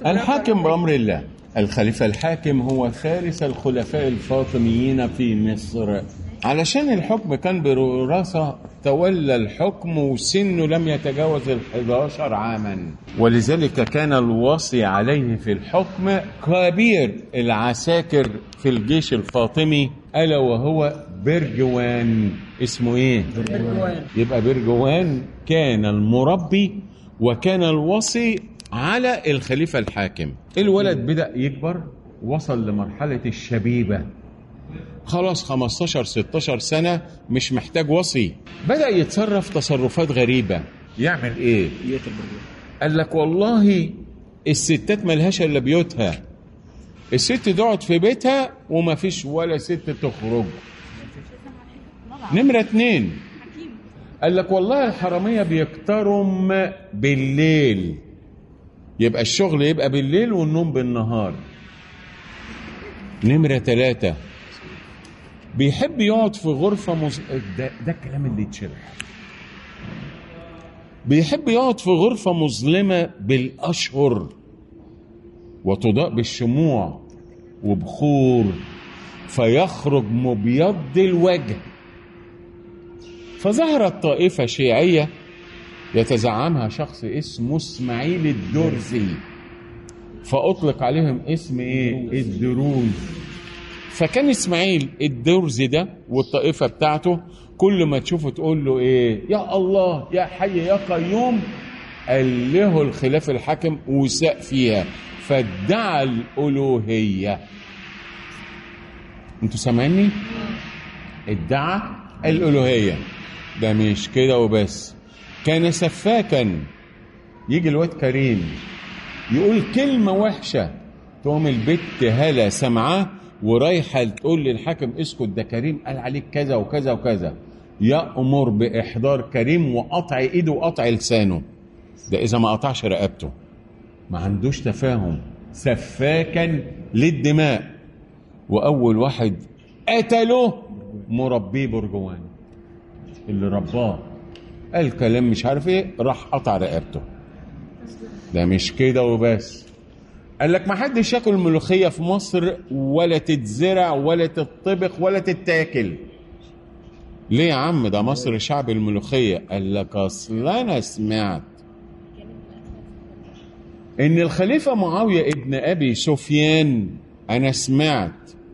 الحاكم بأمر الله الخليفة الحاكم هو ثالث الخلفاء الفاطميين في مصر علشان الحكم كان بوراثة تولى الحكم وسنه لم يتجاوز ال 11 عاما ولذلك كان الوصي عليه في الحكم كبير العساكر في الجيش الفاطمي ألا وهو برجوان اسمه ايه؟ برجوان يبقى برجوان كان المربي وكان الوصي على الخليفة الحاكم الولد بدأ يكبر وصل لمرحلة الشبيبة خلاص 15 16 سنة مش محتاج وصي بدأ يتصرف تصرفات غريبة يعمل ايه يقتل برجوان قال لك والله الستات ملهاش الا بيوتها الست تقعد في بيتها وما فيش ولا ست تخرج نمرة اتنين قال لك والله الحرامية بيكترم بالليل يبقى الشغل يبقى بالليل والنوم بالنهار نمرة ثلاثة بيحب يقعد في غرفة مز... ده, ده الكلام اللي يتشرح بيحب يقعد في غرفة مظلمة بالأشهر وتضاء بالشموع وبخور فيخرج مبيض الوجه فظهرت طائفة شيعية يتزعمها شخص اسمه اسماعيل الدرزي فأطلق عليهم اسم ايه الدروز فكان اسماعيل الدرزي ده والطائفة بتاعته كل ما تشوفه تقول له ايه يا الله يا حي يا قيوم قال له الخلاف الحاكم وساء فيها فادعى الألوهية انتوا سامعيني ادعى الألوهية ده مش كده وبس كان سفاكا يجي الواد كريم يقول كلمة وحشة تقوم البت هلا سمعاه ورايحة تقول للحاكم اسكت ده كريم قال عليك كذا وكذا وكذا يأمر بإحضار كريم وقطع إيده وقطع لسانه ده إذا ما قطعش رقبته ما عندوش تفاهم سفاكا للدماء وأول واحد قتله مربيه برجوان اللي رباه قال كلام مش عارف ايه راح قطع رقبته ده مش كده وبس قال لك ما حدش ياكل ملوخيه في مصر ولا تتزرع ولا تطبخ ولا تتاكل ليه يا عم ده مصر شعب الملوخيه قال لك اصل انا سمعت ان الخليفه معاويه ابن ابي سفيان انا سمعت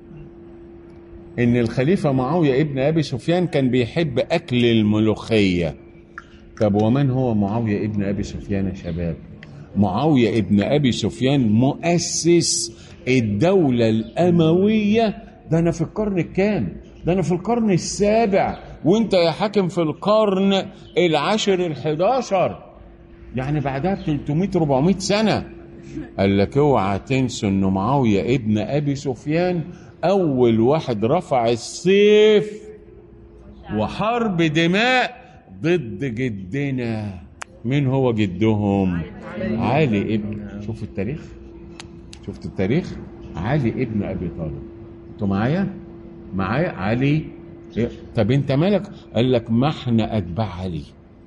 ان الخليفه معاويه ابن ابي سفيان كان بيحب اكل الملوخيه طب ومن هو معاويه ابن ابي سفيان يا شباب معاويه ابن ابي سفيان مؤسس الدوله الامويه ده انا في القرن الكام ده انا في القرن السابع وانت يا حاكم في القرن العاشر الحداشر يعني بعدها ب 300 400 سنه قال لك اوعى تنسوا ان معاويه ابن ابي سفيان اول واحد رفع السيف وحرب دماء ضد جدنا مين هو جدهم علي ابن شوفوا التاريخ شفتوا التاريخ علي ابن ابي طالب انتوا معايا معايا علي إيه؟ طب انت مالك قال لك ما احنا اتباع علي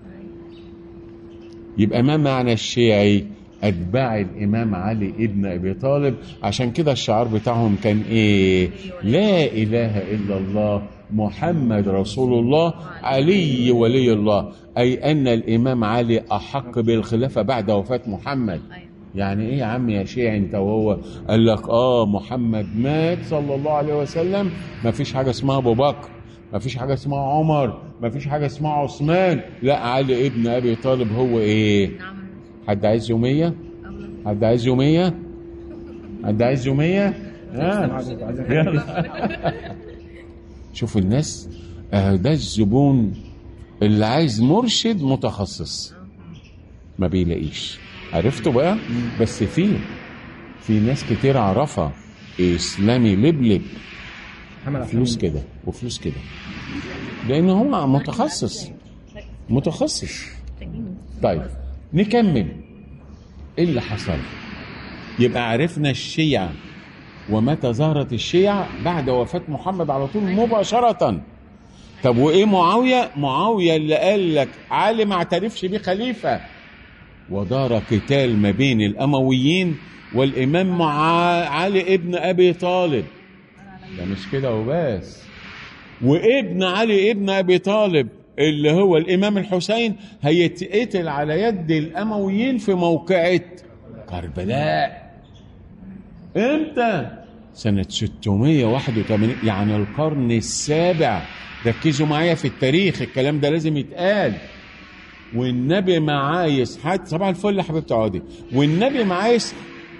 يبقى ما معنى الشيعي اتباع الامام علي ابن ابي طالب عشان كده الشعار بتاعهم كان ايه لا اله الا الله محمد رسول الله علي ولي الله اي ان الامام علي احق بالخلافه بعد وفاه محمد يعني ايه يا عم يا شيعي انت وهو قال لك اه محمد مات صلى الله عليه وسلم ما فيش حاجه اسمها ابو بكر ما فيش حاجه اسمها عمر ما فيش حاجه اسمها عثمان لا علي ابن ابي طالب هو ايه حد عايز يوميه حد عايز يوميه حد عايز يوميه ها يلا. شوفوا الناس آه ده الزبون اللي عايز مرشد متخصص ما بيلاقيش عرفتوا بقى بس في في ناس كتير عرفها اسلامي لبلب محمد فلوس كده وفلوس كده لان هو متخصص متخصص طيب نكمل ايه اللي حصل يبقى عرفنا الشيعة ومتى ظهرت الشيعة بعد وفاة محمد على طول مباشرة طب وايه معاوية معاوية اللي قال لك علي ما اعترفش بيه خليفة ودار قتال ما بين الامويين والامام مع علي ابن ابي طالب ده مش كده وبس وابن علي ابن ابي طالب اللي هو الامام الحسين هيتقتل على يد الامويين في موقعه كربلاء امتى سنة 681 يعني القرن السابع ركزوا معايا في التاريخ الكلام ده لازم يتقال والنبي معايس حد صباح الفل يا حبيبتي عادي والنبي معايس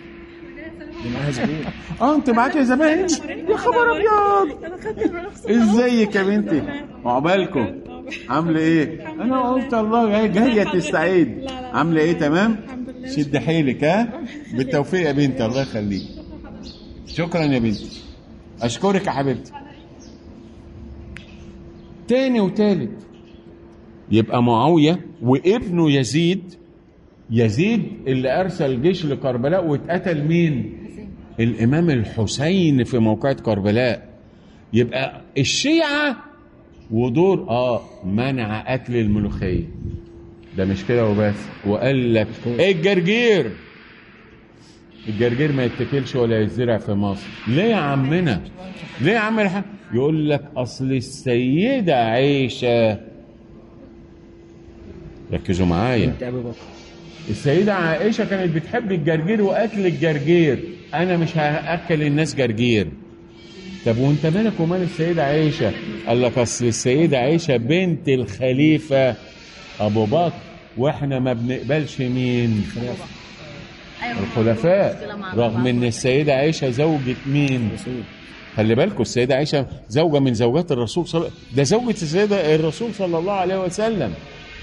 اه انت معاك يا زمان يا خبر ابيض انا خدت الرخصه ازيك يا بنتي عقبالكم عامله ايه انا قلت الله جاي- جايه تستعيد لا، لا. عامله ايه تمام الحمد لله. شد حيلك ها بالتوفيق يا بنتي الله يخليك شكرا يا بنتي اشكرك يا حبيبتي تاني وتالت يبقى معاويه وابنه يزيد يزيد اللي ارسل جيش لكربلاء واتقتل مين الامام الحسين في موقعة كربلاء يبقى الشيعة ودور اه منع اكل الملوخية ده مش كده وبس وقال لك الجرجير الجرجير ما يتاكلش ولا يتزرع في مصر ليه يا عمنا ليه يا عم الحاج يقول لك اصل السيدة عائشة ركزوا معايا انت ابو بكر السيدة عائشة كانت بتحب الجرجير وأكل الجرجير أنا مش هأكل الناس جرجير طب وانت مالك ومال السيدة عائشة قال لك أصل السيدة عائشة بنت الخليفة أبو بكر وإحنا ما بنقبلش مين الخلفاء رغم ان السيدة عائشة زوجة مين رسول خلي بالكم السيدة عائشة زوجة من زوجات الرسول صلى ده زوجة السيدة الرسول صلى الله عليه وسلم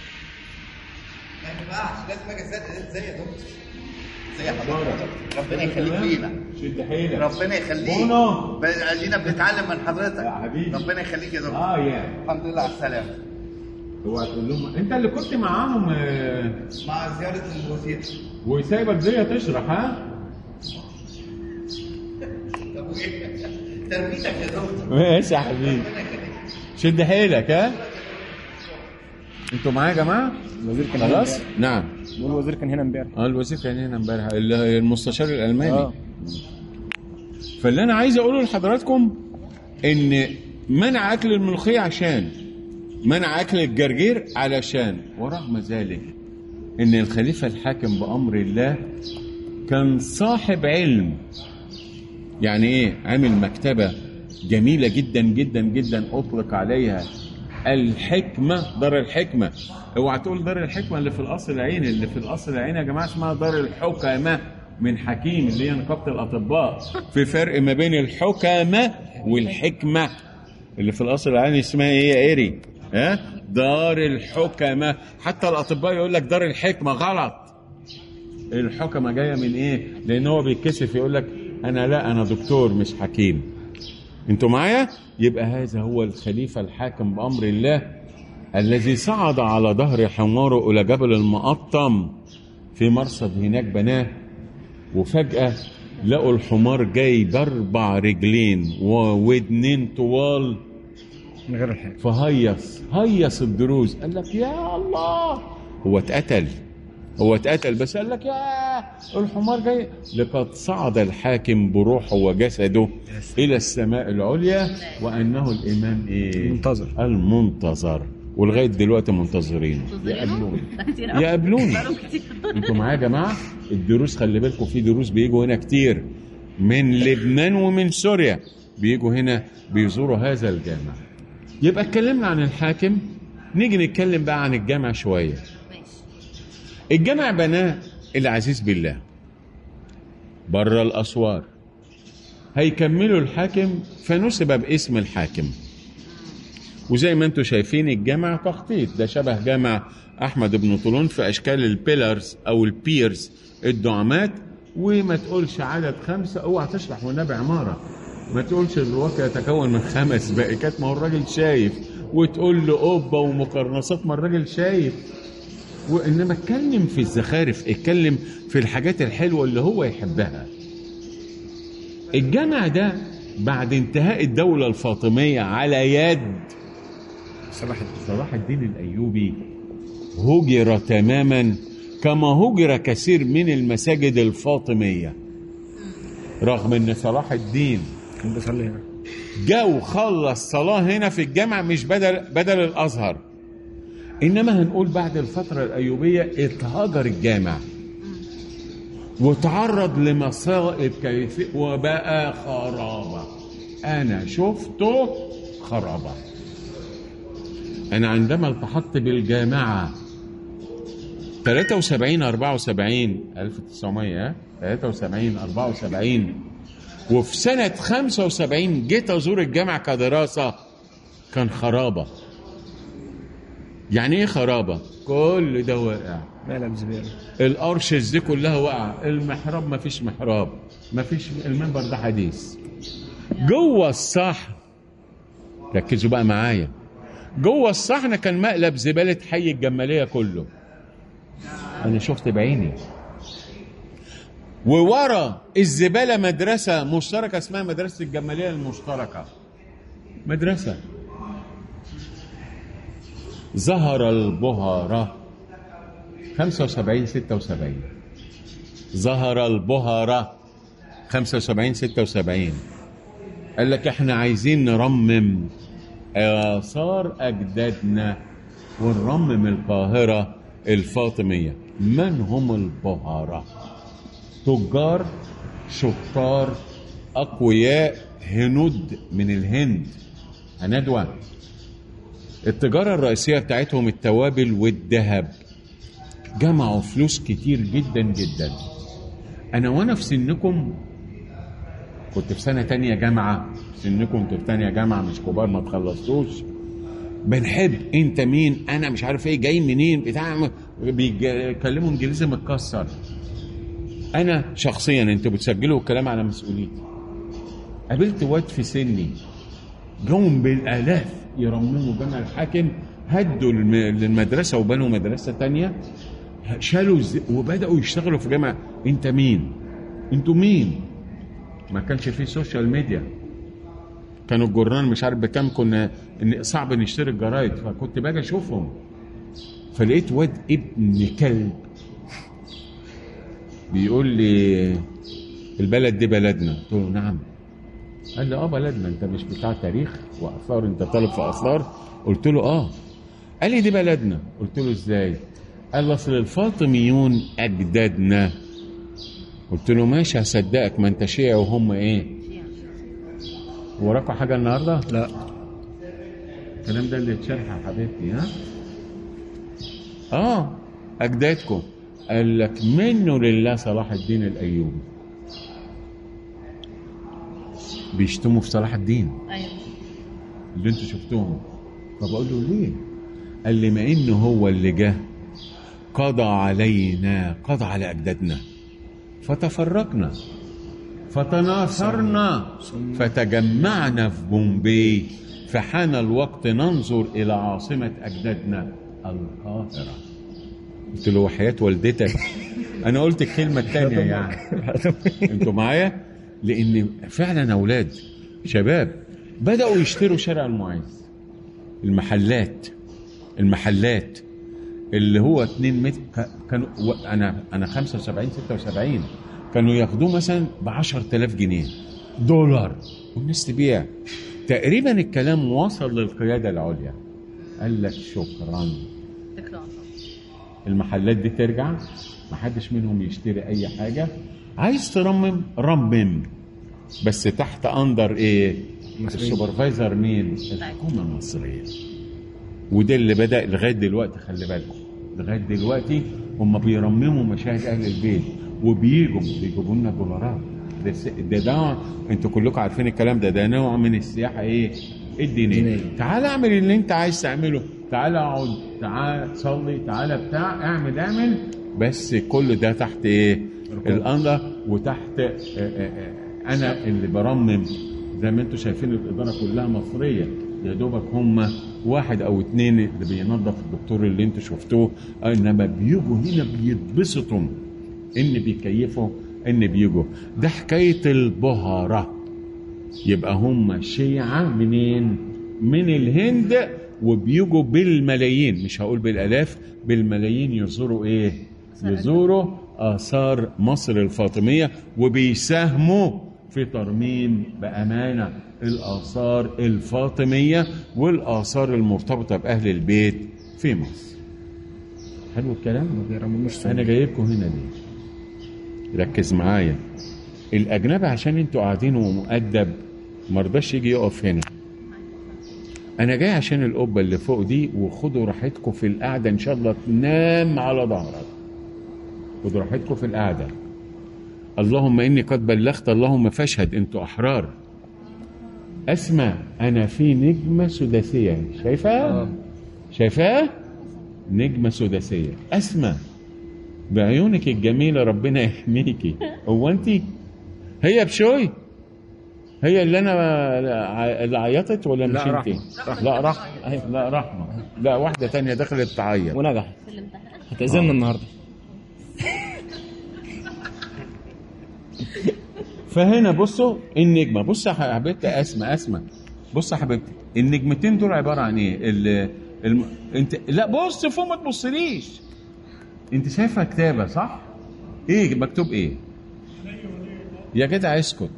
ما ينفعش لازم اجي زي زي يا دكتور زي حضرتك ربنا يخليك لينا شد حيلك ربنا يخليك بونو. ب- ادينا بنتعلم من حضرتك يا حبيبي. ربنا يخليك يا دكتور اه يعني الحمد لله على السلامه هو هتقول لهم انت اللي كنت معاهم آه، مع زياره الوزير وسايبك دي تشرح ها طب وايه تربيتك يا دكتور ماشي يا حبيبي شد حيلك ها انتوا معايا يا جماعه الوزير كان خلاص هنا نعم امبارح. الوزير كان هنا امبارح اه الوزير كان هنا امبارح ال- المستشار الالماني اه فاللي انا عايز اقوله لحضراتكم ان منع اكل الملوخيه عشان منع اكل الجرجير علشان ورغم ذلك ان الخليفه الحاكم بامر الله كان صاحب علم يعني ايه عامل مكتبه جميله جدا جدا جدا اطلق عليها الحكمه دار الحكمه اوعى تقول دار الحكمه اللي في القصر العيني اللي في القصر العيني يا جماعه اسمها دار الحكمه من حكيم اللي هي نقابه الاطباء في فرق ما بين الحكمه والحكمه اللي في القصر العيني اسمها ايه يا ايري ها دار الحكمه حتى الاطباء يقول لك دار الحكمه غلط الحكمة جاية من ايه لان هو بيتكسف يقول لك انا لا انا دكتور مش حكيم انتوا معايا يبقى هذا هو الخليفة الحاكم بأمر الله الذي صعد على ظهر حماره إلى جبل المقطم في مرصد هناك بناه وفجأة لقوا الحمار جاي بأربع رجلين وودنين طوال من غير الحاجة فهيص هيص الدروز قال لك يا الله هو اتقتل هو اتقتل بس قال لك يا الحمار جاي لقد صعد الحاكم بروحه وجسده الى السماء العليا وانه الامام ايه منتظر. المنتظر ولغايه دلوقتي منتظرين يقابلوني يقابلوني انتوا معايا يا جماعه الدروس خلي بالكم في دروس بيجوا هنا كتير من لبنان ومن سوريا بيجوا هنا بيزوروا هذا الجامع يبقى اتكلمنا عن الحاكم نيجي نتكلم بقى عن الجامع شويه الجامع بناه العزيز بالله بره الاسوار هيكملوا الحاكم فنسب باسم الحاكم وزي ما انتم شايفين الجامع تخطيط ده شبه جامع احمد بن طولون في اشكال البيلرز او البيرز الدعامات وما تقولش عدد خمسه اوعى تشرح والنبي عماره ما تقولش الواقع يتكون من خمس بائكات ما هو الراجل شايف وتقول له قبه ومقرنصات ما الراجل شايف وانما اتكلم في الزخارف اتكلم في الحاجات الحلوه اللي هو يحبها الجامع ده بعد انتهاء الدوله الفاطميه على يد صلاح الدين صلاح الدين الايوبي هجر تماما كما هجر كثير من المساجد الفاطميه رغم ان صلاح الدين كان بيصلي هنا جاء وخلص صلاه هنا في الجامع مش بدل بدل الازهر انما هنقول بعد الفتره الايوبيه اتهجر الجامع وتعرض لمصائب كيف وبقى خرابه انا شفته خرابه انا عندما التحقت بالجامعه 73 74 1900 73 74 وفي سنة 75 جيت أزور الجامعة كدراسة كان خرابة يعني إيه خرابة؟ كل ده واقع مقلب زباله الأرشز دي كلها واقعة المحراب ما فيش محراب ما فيش المنبر ده حديث جوه الصحن ركزوا بقى معايا جوه الصحن كان مقلب زبالة حي الجمالية كله أنا شفت بعيني وورا الزبالة مدرسة مشتركة اسمها مدرسة الجمالية المشتركة مدرسة ظهر البهرة 75 76 ظهر البهرة 75 76 قال لك احنا عايزين نرمم آثار أجدادنا ونرمم القاهرة الفاطمية من هم البهرة تجار شطار أقوياء هنود من الهند هندوة التجارة الرئيسية بتاعتهم التوابل والذهب جمعوا فلوس كتير جدا جدا أنا وأنا في سنكم كنت في سنة تانية جامعة سنكم كنت في تانية جامعة مش كبار ما تخلصتوش بنحب انت مين انا مش عارف ايه جاي منين بتاع بيتكلموا انجليزي متكسر انا شخصيا انتوا بتسجلوا الكلام على مسؤوليتي قابلت واد في سني جم بالالاف يرمموا جامع الحاكم هدوا الم- للمدرسه وبنوا مدرسه تانية شالوا الز- وبداوا يشتغلوا في جامعه انت مين انتوا مين ما كانش فيه سوشيال ميديا كانوا الجرنان مش عارف بكام كنا إن صعب نشتري الجرايد فكنت باجي اشوفهم فلقيت واد ابن كلب بيقول لي البلد دي بلدنا قلت له نعم قال لي اه بلدنا انت مش بتاع تاريخ واثار انت طالب في اثار قلت له اه قال لي دي بلدنا قلت له ازاي قال لي اصل الفاطميون اجدادنا قلت له ماشي هصدقك ما انت شيعي وهم ايه وراكوا حاجه النهارده لا الكلام ده اللي اتشرح يا حبيبتي ها اه اجدادكم قال لك منه لله صلاح الدين الايوبي بيشتموا في صلاح الدين ايوه اللي انتوا شفتوهم فبقول له ليه قال لي ما انه هو اللي جه قضى علينا قضى على اجدادنا فتفرقنا فتناثرنا فتجمعنا في بومبي فحان الوقت ننظر الى عاصمه اجدادنا القاهره قلت له وحياه والدتك انا قلت الكلمه الثانيه يعني انتوا معايا لان فعلا اولاد شباب بداوا يشتروا شارع المعز المحلات المحلات اللي هو 2 متر ك- كانوا و- انا انا 75 76 كانوا ياخدوه مثلا ب 10000 جنيه دولار والناس تبيع تقريبا الكلام وصل للقياده العليا قال لك شكرا تكرار المحلات دي ترجع محدش منهم يشتري اي حاجه عايز ترمم رمم بس تحت اندر ايه المصريين. السوبرفايزر مين الحكومه المصريه وده اللي بدا لغايه دلوقتي خلي بالكم لغايه دلوقتي هم بيرمموا مشاهد اهل البيت وبيجوا بيجيبوا لنا دولارات ده س- ده, ده انتوا كلكم عارفين الكلام ده ده نوع من السياحه ايه الدينيه دينية. تعال اعمل اللي انت عايز تعمله تعال اقعد تعال صلي تعال بتاع اعمل اعمل بس كل ده تحت ايه رقابة. الامر وتحت آه، آه، آه، انا اللي برمم زي ما انتم شايفين الاداره كلها مصريه يا دوبك هم واحد او اتنين اللي بينظف الدكتور اللي انتوا شفتوه انما بيجوا هنا بيتبسطوا ان بيكيفوا ان بيجوا ده حكايه البهره يبقى هم شيعة منين من الهند وبيجوا بالملايين مش هقول بالالاف بالملايين يزوروا ايه يزوروا آثار مصر الفاطمية وبيساهموا في ترميم بأمانة الآثار الفاطمية والآثار المرتبطة بأهل البيت في مصر حلو الكلام؟ ما بيرموش انا جايبكم هنا ليه ركز معايا الاجنبي عشان انتوا قاعدين ومؤدب مرضاش يجي يقف هنا انا جاي عشان القبه اللي فوق دي وخدوا راحتكم في القعده ان شاء الله تنام على ظهرك خدوا راحتكم في القعده اللهم اني قد بلغت اللهم فاشهد انتوا احرار اسمع انا في نجمه سداسيه شايفها شايفها نجمة سداسية أسمى بعيونك الجميلة ربنا يحميكي هو أنت هي بشوي هي اللي أنا ع- اللي عيطت ولا مش لا، أنت؟ رحمة. لا رحمة لا رحمة لا واحدة تانية دخلت تعيط ونجح في الامتحان هتأذينا النهارده فهنا بصوا النجمة بص يا حبيبتي أسمى أسمى بص يا حبيبتي النجمتين دول عبارة عن إيه؟ ال... الم... أنت لا بص فوق ما تبصليش أنت شايفة كتابة صح؟ إيه مكتوب إيه؟ يا جدع اسكت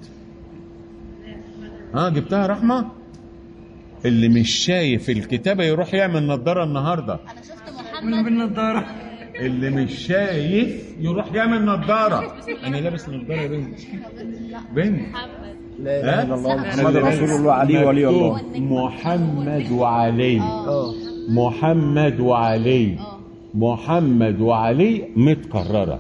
ها جبتها رحمة؟ اللي مش شايف الكتابة يروح يعمل نظارة النهاردة انا شفت محمد بالنضاره اللي مش شايف يروح يعمل نظارة أنا لابس نظارة يا بنت لا بنت محمد لا ها؟ اله الا الله محمد خلي رسول بالك. الله علي ولي الله مكتوب محمد وعلي اه محمد وعلي اه محمد وعلي متكررة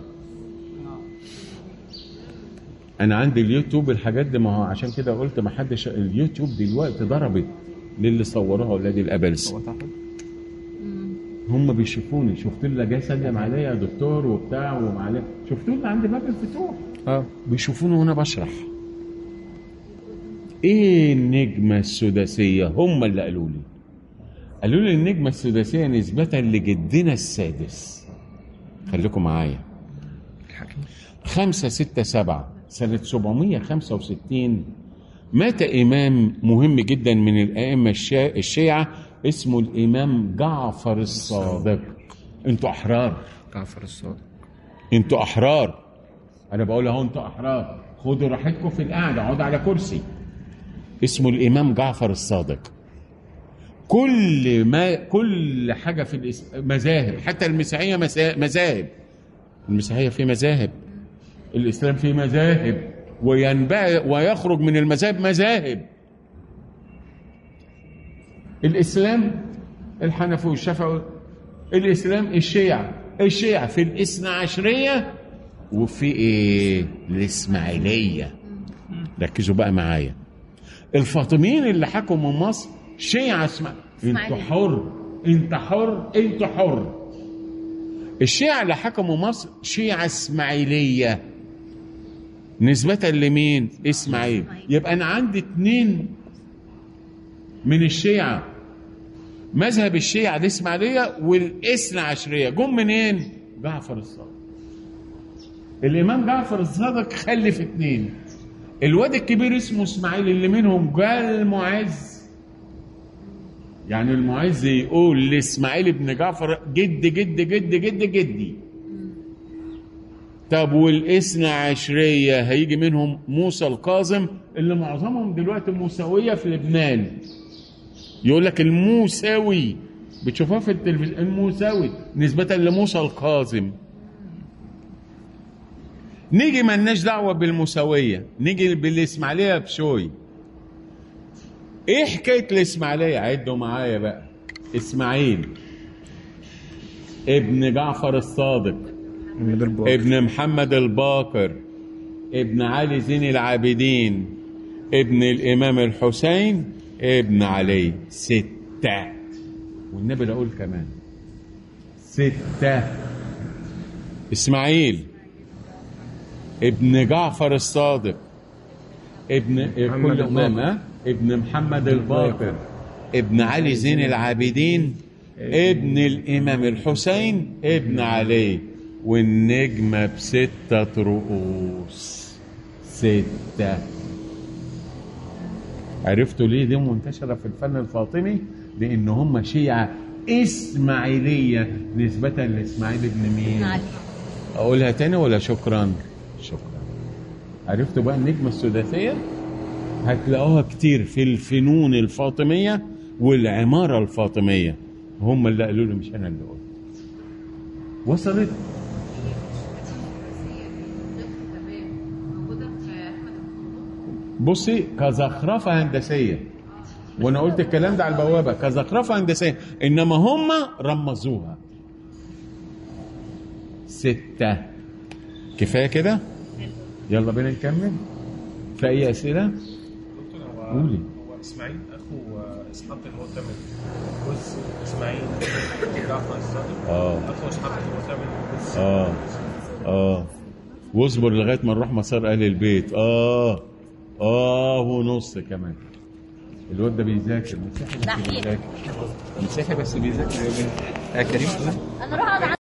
انا عندي اليوتيوب الحاجات دي ما هو عشان كده قلت ما حدش اليوتيوب دلوقتي ضربت للي صوروها اولاد الابلس هم بيشوفوني شفت اللي جاي سلم عليا يا دكتور وبتاع ومعليه شفتوني عند باب الفتوح اه بيشوفوني وانا بشرح ايه النجمة السداسية هم اللي قالوا لي قالوا لي النجمة السداسية نسبة لجدنا السادس خليكم معايا الحكيم خمسة ستة سبعة سنة 765 مات إمام مهم جدا من الأئمة الشا- الشيعة اسمه الإمام جعفر الصادق انتوا أحرار جعفر الصادق انتوا احرار انا بقول اهو انتوا احرار خدوا راحتكم في القعده اقعدوا على كرسي اسمه الامام جعفر الصادق كل ما كل حاجه في الإس... مذاهب حتى المسيحيه مسا- مذاهب المسيحيه في مذاهب الاسلام في مذاهب وينبع ويخرج من المذاهب مذاهب الاسلام الحنفي والشافعي الاسلام الشيعة الشيعة في الاثنى عشرية وفي ايه الاسماعيلية ركزوا بقى معايا الفاطميين اللي حكموا مصر شيعة اسمع انت إسماعيلية. حر انت حر انت حر الشيعة اللي حكموا مصر شيعة اسماعيلية نسبة لمين اسماعيل يبقى انا عندي اتنين من الشيعة مذهب الشيعة الإسماعيلية والإثنى عشرية جم منين؟ جعفر الصادق الإمام جعفر الصادق خلف اتنين الواد الكبير اسمه إسماعيل اللي منهم جاء المعز يعني المعز يقول لإسماعيل بن جعفر جد جد جد جد جدي طب والإثنى عشرية هيجي منهم موسى الكاظم اللي معظمهم دلوقتي موسوية في لبنان يقول لك الموسوي بتشوفها في التلفزيون الموسوي نسبة لموسى الكاظم نيجي ملناش دعوة بالموسوية نيجي بالإسماعيلية بشوي ايه حكاية الإسماعيلية عدوا معايا بقى إسماعيل ابن جعفر الصادق محمد الباقر ابن محمد الباقر ابن علي زين العابدين ابن الإمام الحسين ابن علي ستة والنبي ده أقول كمان ستة إسماعيل ابن جعفر الصادق ابن محمد كل إمام الباقر. ها؟ ابن محمد الباقر ابن علي زين العابدين ابن الإمام الحسين ابن علي والنجمة بستة رؤوس ستة عرفتوا ليه دي منتشرة في الفن الفاطمي لأن هم شيعة إسماعيلية نسبة لإسماعيل ابن مين؟ علي اقولها تاني ولا شكرا شكرا عرفتوا بقى النجمة السداسية هتلاقوها كتير في الفنون الفاطمية والعمارة الفاطمية هم اللي قالوا لي مش انا اللي قلت وصلت بصي كزخرفة هندسية وانا قلت الكلام ده على البوابة كزخرفة هندسية انما هم رمزوها ستة كفاية كده يلا بينا نكمل في اي اسئلة دكتور هو قولي. هو اسماعيل اخو آه، اسحاق المعتمد جوز اسماعيل جعفر الصادق اه اخو اسحاق المعتمد جوز اه اه واصبر لغايه ما نروح مسار اهل البيت اه اه ونص كمان الواد ده بيذاكر مسيحي بس دحيح. بيذاكر مسيحي بس بيذاكر يا بنت يا كريم انا اروح اقعد